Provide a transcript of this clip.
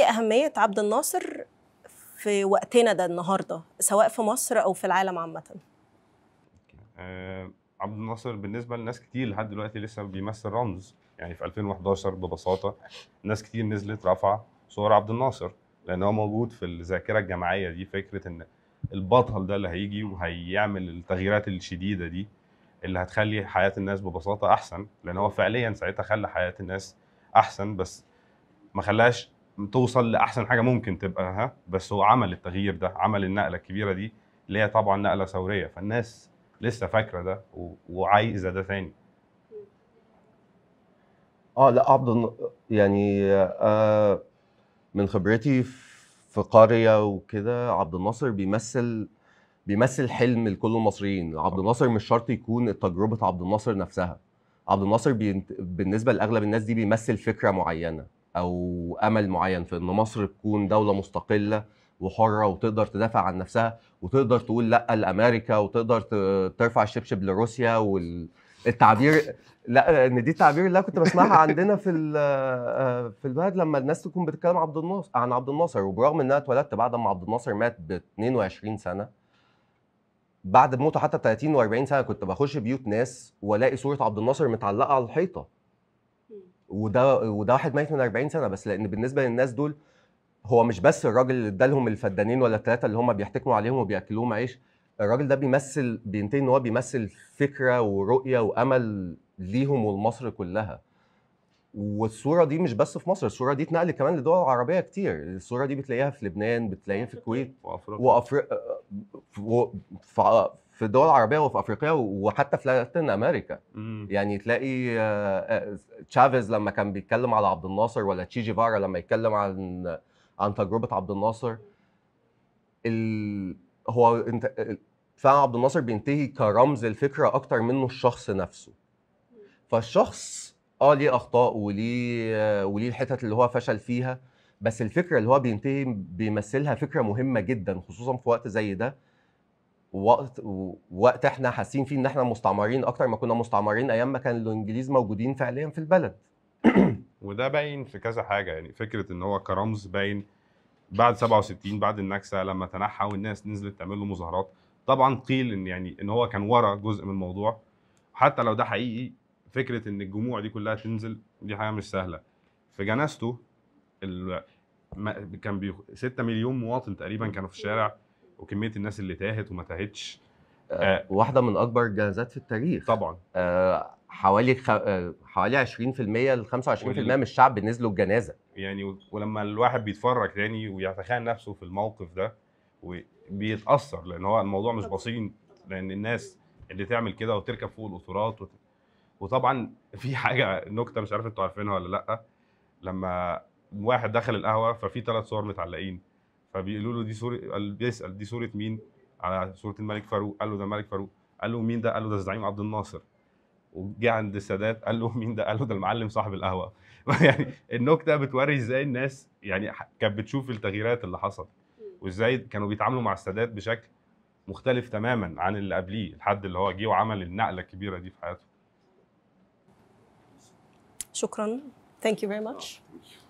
اهميه عبد الناصر في وقتنا ده النهارده سواء في مصر او في العالم عامه آه، عبد الناصر بالنسبه لناس كتير لحد دلوقتي لسه بيمثل رمز يعني في 2011 ببساطه ناس كتير نزلت رفع صور عبد الناصر لان هو موجود في الذاكره الجماعيه دي فكره ان البطل ده اللي هيجي وهيعمل التغييرات الشديده دي اللي هتخلي حياه الناس ببساطه احسن لان هو فعليا ساعتها خلى حياه الناس احسن بس ما خلاش توصل لاحسن حاجه ممكن تبقى ها بس هو عمل التغيير ده عمل النقله الكبيره دي اللي هي طبعا نقله ثوريه فالناس لسه فاكره ده و- وعايزه ده تاني اه لا عبد الن- يعني آه من خبرتي في قرية وكده عبد الناصر بيمثل بيمثل حلم لكل المصريين عبد الناصر مش شرط يكون تجربة عبد الناصر نفسها عبد الناصر بينت... بالنسبة لأغلب الناس دي بيمثل فكرة معينة أو أمل معين في إن مصر تكون دولة مستقلة وحرة وتقدر تدافع عن نفسها وتقدر تقول لأ لأمريكا وتقدر ت- ترفع الشبشب لروسيا والتعبير لا ان دي التعبير اللي أنا كنت بسمعها عندنا في ال- آه، في البلد لما الناس تكون بتتكلم عبد الناصر عن عبد الناصر وبرغم ان انا اتولدت بعد ما عبد الناصر مات ب 22 سنه بعد موته حتى 30 و40 سنه كنت بخش بيوت ناس والاقي صوره عبد الناصر متعلقه على الحيطه وده وده واحد ميت من 40 سنه بس لان بالنسبه للناس دول هو مش بس الراجل اللي ادالهم الفدانين ولا الثلاثه اللي هم بيحتكموا عليهم وبياكلوهم عيش الراجل ده بيمثل بينتهي ان هو بيمثل فكره ورؤيه وامل ليهم ولمصر كلها والصوره دي مش بس في مصر الصوره دي اتنقلت كمان لدول عربيه كتير الصوره دي بتلاقيها في لبنان بتلاقيها في الكويت وافريقيا وافريقيا في الدول العربيه وفي افريقيا وحتى في لاتين امريكا مم. يعني تلاقي آه، آه، تشافيز لما كان بيتكلم على عبد الناصر ولا تشي جيفارا لما يتكلم عن عن تجربه عبد الناصر ال... هو انت فعلا عبد الناصر بينتهي كرمز الفكره اكتر منه الشخص نفسه فالشخص اه ليه اخطاء وليه آه، وليه الحتت اللي هو فشل فيها بس الفكره اللي هو بينتهي بيمثلها فكره مهمه جدا خصوصا في وقت زي ده وقت وقت احنا حاسين فيه ان احنا مستعمرين اكتر ما كنا مستعمرين ايام ما كان الانجليز موجودين فعليا في البلد وده باين في كذا حاجه يعني فكره ان هو كرمز باين بعد 67 بعد النكسه لما تنحى والناس نزلت تعمل له مظاهرات طبعا قيل ان يعني ان هو كان ورا جزء من الموضوع حتى لو ده حقيقي فكره ان الجموع دي كلها تنزل دي حاجه مش سهله في جنازته ال... ما... كان بي... 6 مليون مواطن تقريبا كانوا في الشارع وكميه الناس اللي تاهت وما تاهتش آه، واحده من اكبر الجنازات في التاريخ طبعا آه، حوالي خ... آه، حوالي 20% ل 25% وال- من الشعب نزلوا الجنازه يعني و- ولما الواحد بيتفرج تاني ويتخيل نفسه في الموقف ده وبيتاثر لان هو الموضوع مش بسيط لان الناس اللي تعمل كده وتركب فوق القطارات وت... وطبعا في حاجه نكته مش عارف انتوا عارفينها ولا لا لما واحد دخل القهوه ففي ثلاث صور متعلقين فبيقولوا له دي صوره قال- بيسال دي صوره مين على صوره الملك فاروق قال له ده الملك فاروق قال له مين ده قال له ده الزعيم عبد الناصر وجه عند السادات قال له مين ده قال له ده المعلم صاحب القهوه يعني النكته بتوري ازاي الناس يعني ح- كانت بتشوف التغييرات اللي حصلت وازاي كانوا بيتعاملوا مع السادات بشكل مختلف تماما عن اللي قبليه الحد اللي هو جه وعمل النقله الكبيره دي في حياته شكرا ثانك يو فيري ماتش